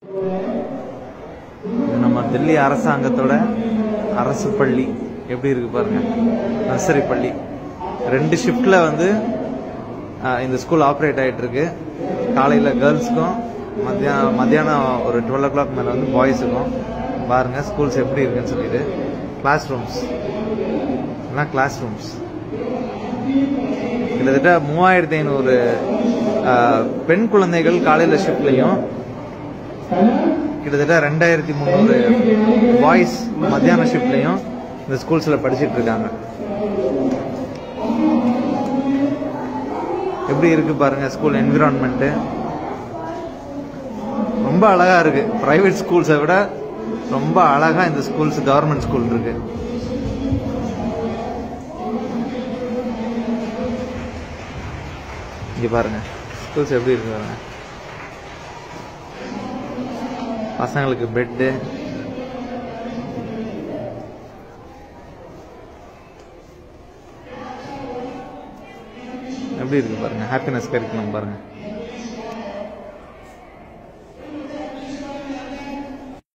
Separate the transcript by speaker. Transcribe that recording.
Speaker 1: இது நம்ம டெல்லி அரசாங்கத்தோட அரசு பள்ளி எப்படி இருக்கு பாருங்க நர்சரி பள்ளி ரெண்டு ஷிஃப்ட்ல வந்து ஆஹ், இந்த ஸ்கூல் ஆப்ரேட் ஆயிட்டு இருக்கு காலையில கேர்ள்ஸ்க்கும் மத்தியானம் மத்தியானம் ஒரு டுவெல் ஓ கிளாக் மேல வந்து பாய்ஸுக்கும் பாருங்க ஸ்கூல்ஸ் எப்படி இருக்குன்னு சொல்லிட்டு கிளாஸ் ரூம்ஸ் எல்லாம் கிளாஸ் ரூம்ஸ் கிட்டத்தட்ட மூவாயிரத்தி ஐநூறு பெண் குழந்தைகள் காலையில ஷிஃப்ட்லையும் கிட்டத்தட்ட ரெண்டாயிரத்தி முந்நூறு பாய்ஸ் மத்தியான ஷிஃப்ட்லையும் இந்த ஸ்கூல்ஸ்ல படிச்சிட்டு இருக்காங்க எப்படி இருக்கு பாருங்க ஸ்கூல் என்விரான்மெண்ட் ரொம்ப அழகா இருக்கு பிரைவேட் ஸ்கூல்ஸை விட ரொம்ப அழகா இந்த ஸ்கூல்ஸ் கவர்மெண்ட் ஸ்கூல் இருக்கு இங்க பாருங்க ஸ்கூல்ஸ் எப்படி இருக்கு பாருங்க பசங்களுக்கு பெட்டு எப்படி இருக்கு பாருங்க ஹாப்பினஸ் கரிக்குலம் பாருங்க